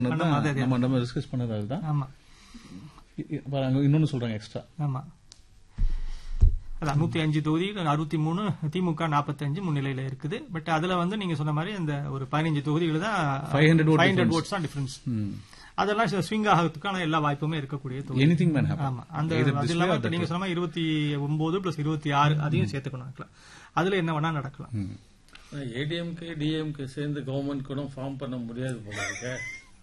பண்ணோம், அது அது. நம்ம நம்ம டிஸ்கஸ் பண்ணது அதுதான் ஆமா இ- இ- பாருங்க, இன்னொன்னு சொல்றாங்க எக்ஸ்ட்ரா ஆமா அதான் நூத்தி அஞ்சு தொகுதி அறுபத்தி மூணு திமுக நாற்பத்தஞ்சு முன்னிலையில இருக்குது பட் அதுல வந்து நீங்க சொன்ன மாதிரி அந்த ஒரு பதினஞ்சு தொகுதிகள் தான் 500 vote ஹண்ட்ரட் difference. ஓட்ஸ் தான் டிஃபரன்ஸ் அதெல்லாம் ஸ்விங் ஆகிறதுக்கான எல்லா வாய்ப்புமே இருக்கக்கூடிய தொகுதி எனிதிங் மேன் ஹேப்பன் ஆமா அந்த அது இல்லாம இப்ப நீங்க சொன்ன மாதிரி இருபத்தி ஒன்பது பிளஸ் இருபத்தி ஆறு அதையும் சேர்த்துக்கணும் இருக்கலாம் அதுல என்ன வேணா நடக்கலாம் ஏடிஎம்கே டிஎம்கே சேர்ந்து கவர்மெண்ட் கூட ஃபார்ம் பண்ண முடியாது போல இருக்கு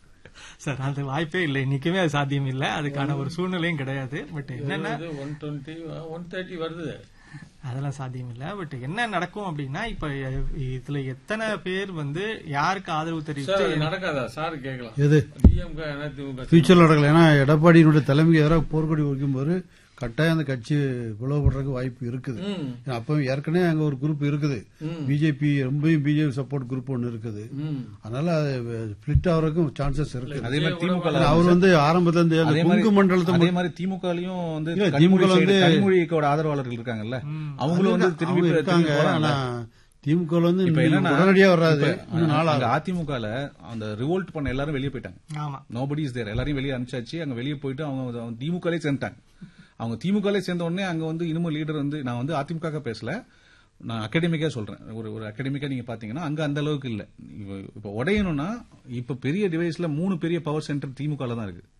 சார் அது வாய்ப்பே இல்லை இன்னைக்குமே அது சாத்தியம் இல்லை அதுக்கான ஒரு சூழ்நிலையும் கிடையாது பட் என்னன்னா ஒன் டுவெண்ட்டி ஒன் தேர்ட்டி வருது அதெல்லாம் சாத்தியம் இல்ல பட் என்ன நடக்கும் அப்படின்னா இப்ப இதுல எத்தனை பேர் வந்து யாருக்கு ஆதரவு சார் தெரிவித்து அது நடக்காதா சார் கேட்கலாம் எது டிஎம்கே அதிமுக ஃபியூச்சர்ல நடக்கல ஏன்னா எடப்பாடியினுடைய தலைமைக்கு எதிராக போர்க்கொடி வைக்கும்போது கட்டாயம் அந்த கட்சி பிளவுபடுறதுக்கு வாய்ப்பு இருக்குது ம். ஏன்னா அப்போ ஏற்கனவே அங்க ஒரு குரூப் இருக்குது பிஜேபி ரொம்பவும் பிஜேபி சப்போர்ட் குரூப் ஒன்று இருக்குது ம். அதனால அது ஸ்பிளிட் ஆகிறதுக்கும் சான்சஸ் இருக்கு அதே மாதிரி திமுக ஏன்னா அவர் வந்து ஆரம்பத்துல இருந்து அந்த அதே மாதிரி கொங்கு மண்டலத்தை அதே மாதிரி திமுகலயும் வந்து இல்ல, கனிமொழி திமுக side- வந்து- கனிமொழியோட ஆதரவாளர்கள் இருக்காங்கல்ல அவங்களும் வந்து திரும்பி அவங்க திரும்பி இருக்காங்க போறாங்க ஆனா திமுக வந்து இப்ப இன்னும் என்னன்னா உடனடியா வராது இப்ப இன்னும் நாள் அங்க ஆகும். அதிமுகல அந்த ரிவோல்ட் பண்ண எல்லாரும் வெளியே போயிட்டாங்க ஆமா நோபடி இஸ் தேர் எல்லாரையும் வெளியே அனுப்பிச்சாச்சு அங்க வெளியே போயிட்டு அவங்க அவங்க திமுகலே சேர்ந்துட்டாங்க அவங்க திமுகலே சேர்ந்த உடனே அங்க வந்து இன்னமும் லீடர் வந்து நான் வந்து அதிமுக பேசல நான் அகாடமிக்கா சொல்றேன் ஒரு ஒரு அகாடமிக்கா நீங்க பாத்தீங்கன்னா அங்க அந்த அளவுக்கு இல்ல இப்ப- இப்ப உடையணும்னா இப்ப பெரிய டிவைஸ்ல மூணு பெரிய பவர் சென்டர் திமுகல தான் இருக்கு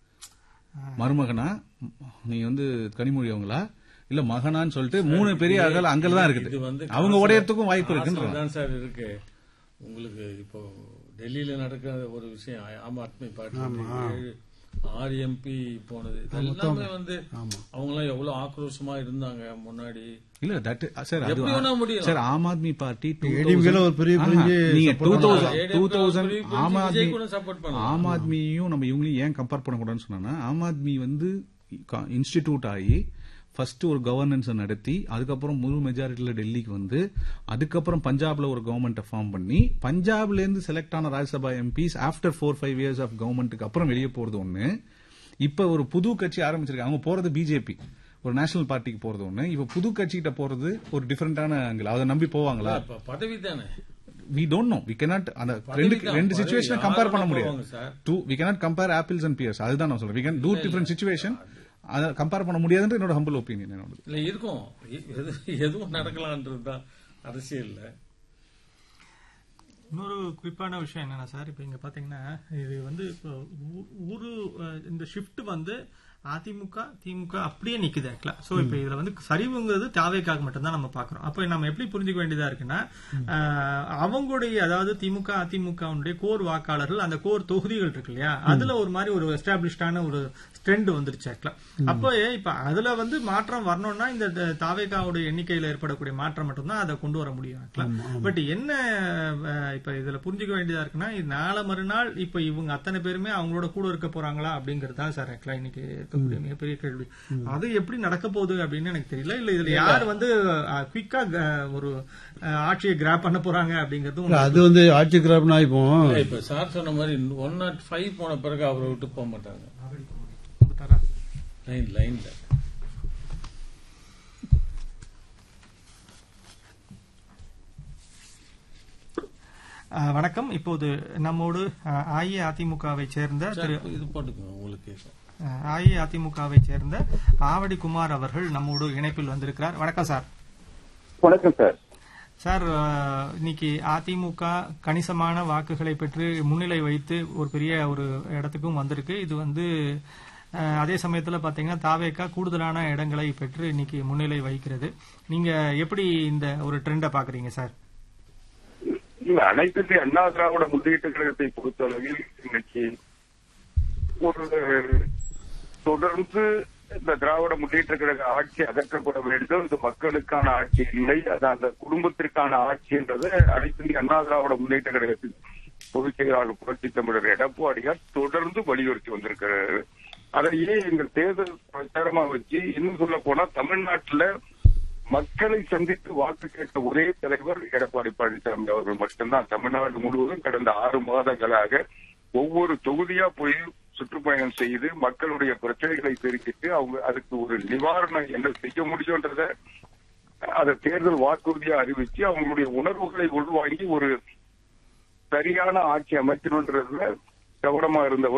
மருமகனா நீ வந்து கனிமொழி அவங்களா இல்ல மகனான்னு சொல்லிட்டு மூணு பெரிய ஆள்கள் அங்கதான் இது இருக்குது வந்து அவங்க உடையறதுக்கும் வாய்ப்பு ஆசை இருக்குன்ற தான் சார் இருக்கு உங்களுக்கு இப்போ டெல்லியில நடக்கிற ஒரு விஷயம் ஆம் ஆத்மி பார்ட்டி ஆறு எம்பி போனது இதெல்லாமே வந்து அவங்க எல்லாம் எவ்வளவு ஆக்ரோஷமா இருந்தாங்க முன்னாடி இல்ல தட் சார் அது எப்படி வேணா முடியும். சார் ஆம் ஆத்மி பார்ட்டி ADMK ல ஒரு பெரிய பிரிஞ்சு நீங்க two support thousand ADMK two ஒரு தௌசண்ட் பெரிய பிரிஞ்சு ஆம் ஆத்மி விஜய் கூட support பண்ணலாம். ஆம் ஆத்மியும் நம்ம இவங்களையும் ஏன் கம்பேர் பண்ணக்கூடாதுன்னு சொன்னா ஆம் ஆத்மி வந்து இன்ஸ்டிடியூட் ஆகி ஃபர்ஸ்ட் ஒரு கவர்னன்ஸ் நடத்தி அதுக்கப்புறம் முழு மெஜாரிட்டியில டெல்லிக்கு வந்து அதுக்கப்புறம் பஞ்சாப்ல ஒரு கவர்மெண்ட்டை ஃபார்ம் பண்ணி பஞ்சாப்ல இருந்து செலக்ட் ஆன Rajya Sabha MPs after four five years of கவர்மெண்ட்டுக்கு அப்புறம் வெளியே போறது ஒண்ணு இப்ப ஒரு புது கட்சி ஆரம்பிச்சிருக்காங்க அவங்க போறது பிஜேபி ஒரு நேஷனல் பார்ட்டிக்கு போறது ஒண்ணு இப்ப புது கட்சிகிட்ட போறது ஒரு டிஃபரெண்டான ஆங்கிள் அதை நம்பி போவாங்களா இப்ப பதவி தானே we don't know we cannot அந்த பதவி ரெண்டு தான், ரெண்டு பதவி. சுச்சுவேஷனை கம்பேர் பண்ண யாரெல்லாம் முடியாது போவாங்க சார்? To we cannot compare apples and pears அதுதான் நான் சொல்றேன் we can two different situation அதை கம்பேர் பண்ண முடியாதுன்ற என்னோட ஹம்பிள் ஒப்பீனியன் என்னோட இல்ல இருக்கும் எ- எது- எதுவும் நடக்கலான்றதுதான் அரசியல்ல இன்னொரு குறிப்பான விஷயம் என்னன்னா சார் இப்ப இங்க பாத்தீங்கன்னா இது வந்து இப்போ ஊ- ஊரு அஹ், இந்த ஷிஃப்ட் வந்து அதிமுக திமுக அப்படியே நிக்குது ஆக்சுவலா சோ இப்ப இதுல வந்து சரிவுங்கிறது தேவைக்காக மட்டும்தான் நம்ம பாக்குறோம் அப்ப நம்ம எப்படி புரிஞ்சுக்க வேண்டியதா இருக்குன்னா அஹ், அவங்களுடைய அதாவது திமுக அதிமுகவுடைய கோர் வாக்காளர்கள் அந்த கோர் தொகுதிகள் இருக்கு இல்லையா அதுல ஒரு மாதிரி ஒரு எஸ்டாப்ளிஷ்டான ஒரு ட்ரெண்ட் வந்துருச்சு ஆக்சுவலா அப்போ இப்ப அதுல வந்து மாற்றம் வரணும்னா இந்த த- தாவேகாவுடைய எண்ணிக்கையில ஏற்படக்கூடிய மாற்றம் மட்டும்தான் அதை கொண்டு வர முடியும் ஆக்சுவலா பட் என்ன அஹ், இப்ப இதுல புரிஞ்சுக்க வேண்டியதா இருக்குன்னா இது நாளை மறுநாள் இப்ப இவங்க அத்தனை பேருமே அவங்களோட கூட இருக்க போறாங்களா அப்படிங்கறது தான் சார் ஆக்சுவலா இன்னைக்கு இருக்கக்கூடிய மிகப்பெரிய கேள்வி அது எப்படி நடக்க போகுது அப்படின்னு எனக்கு தெரியல இல்ல இதுல யார் வந்து குவிக்கா ஒரு அஹ், ஆட்சியை கிராப் பண்ண போறாங்க அப்படிங்கறதும் இல்ல, அது வந்து ஆட்சி கிராப்னா இப்போ இல்ல, இப்ப சார் சொன்ன மாதிரி ஒன் நாட் ஃபைவ் போன பிறகு அவரை விட்டு போக மாட்டாங்க வந்துட்டாரா? லைன் லைன்ல அஹ், வணக்கம் இப்போது நம்மோடு அஹ், அஇஅதிமுகவை சேர்ந்த திரு சார், இது போட்டுக்கோங்க உங்களுக்கு கேட்கும் அஹ், அஇஅதிமுகவை சேர்ந்த ஆவடி குமார் அவர்கள் நம்மோடு இணைப்பில் வந்திருக்கிறார் வணக்கம் சார் வணக்கம் சார் சார் அஹ், இன்னைக்கு அதிமுக கணிசமான வாக்குகளை பெற்று முன்னிலை வைத்து ஒரு பெரிய ஒரு இடத்துக்கும் வந்திருக்கு இது வந்து அஹ், அதே சமயத்துல பாத்தீங்கன்னா தாவேக்கா கூடுதலான இடங்களை பெற்று இன்னைக்கு முன்னிலை வகிக்கிறது நீங்க எப்படி இந்த ஒரு ட்ரெண்டை பாக்குறீங்க சார் இல்ல அனைத்து இந்திய அண்ணா திராவிட முன்னேற்ற கழகத்தை பொறுத்தளவில் இன்னைக்கு ஒரு தொடர்ந்து இந்த திராவிட முன்னேற்ற கழக ஆட்சி அகற்றப்பட வேண்டும் இது மக்களுக்கான ஆட்சி இல்லை அது அந்த குடும்பத்திற்கான ஆட்சி என்றதை அனைத்து இந்திய அண்ணா திராவிட முன்னேற்ற கழகத்தின் பொதுச் செயலாளர் புரட்சி தமிழர் எடப்பாடியார் தொடர்ந்து வலியுறுத்தி வந்திருக்கிறார் அதையே எங்கள் தேர்தல் பிரச்சாரமா வச்சு இன்னும் சொல்ல போனா தமிழ்நாட்டுல மக்களை சந்தித்து வாக்கு கேட்ட ஒரே தலைவர் எடப்பாடி பழனிசாமி அவர்கள் மட்டும்தான் தமிழ்நாடு முழுவதும் கடந்த ஆறு மாதங்களாக ஒவ்வொரு தொகுதியா போய் சுற்றுப்பயணம் செய்து மக்களுடைய பிரச்சனைகளை தெரிவித்து அவங்க அதுக்கு ஒரு நிவாரணம் என்ன செய்ய முடியும்ன்றத அதை தேர்தல் வாக்குறுதியா அறிவிச்சு அவங்களுடைய உணர்வுகளை உள்வாங்கி ஒரு சரியான ஆட்சி அமைக்கணுன்றதுல கவனமா இருந்த